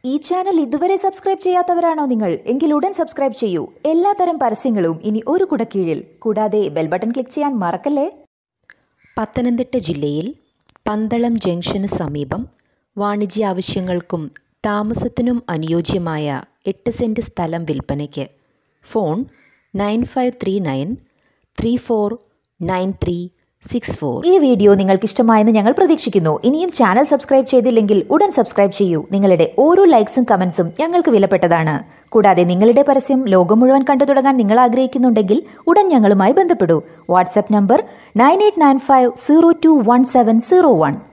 ഈ ചാനൽ ഇതുവരെ സബ്സ്ക്രൈബ് ചെയ്യാത്തവരാണോ നിങ്ങൾ എങ്കിൽ ഉടൻ സബ്സ്ക്രൈബ് ചെയ്യൂ എല്ലാത്തരം പരസ്യങ്ങളും ഇനി ഒരു കുടക്കീഴിൽ കൂടാതെ ബെൽ ബട്ടൺ ക്ലിക്ക് ചെയ്യാൻ മറക്കല്ലേ പത്തനംതിട്ട ജില്ലയിൽ പന്തളം ജംഗ്ഷന് സമീപം വാണിജ്യ ആവശ്യങ്ങൾക്കും താമസത്തിനും അനുയോജ്യമായ എട്ട് സെൻറ്റ് സ്ഥലം വിൽപ്പനയ്ക്ക് phone nine five three nine three four nine three six four ഈ വീഡിയോ നിങ്ങൾക്ക് ഇഷ്ടമായെന്ന് ഞങ്ങൾ പ്രതീക്ഷിക്കുന്നു ഇനിയും ചാനൽ സബ്സ്ക്രൈബ് ചെയ്തില്ലെങ്കിൽ ഉടൻ സബ്സ്ക്രൈബ് ചെയ്യൂ നിങ്ങളുടെ ഓരോ ലൈക്സും കമന്റ്സും ഞങ്ങൾക്ക് വിലപ്പെട്ടതാണ് കൂടാതെ നിങ്ങളുടെ പരസ്യം ലോകം മുഴുവൻ കണ്ടു തുടങ്ങാൻ നിങ്ങൾ ആഗ്രഹിക്കുന്നുണ്ടെങ്കിൽ ഉടൻ ഞങ്ങളുമായി ബന്ധപ്പെടൂ WhatsApp number nine eight nine five zero two one seven zero one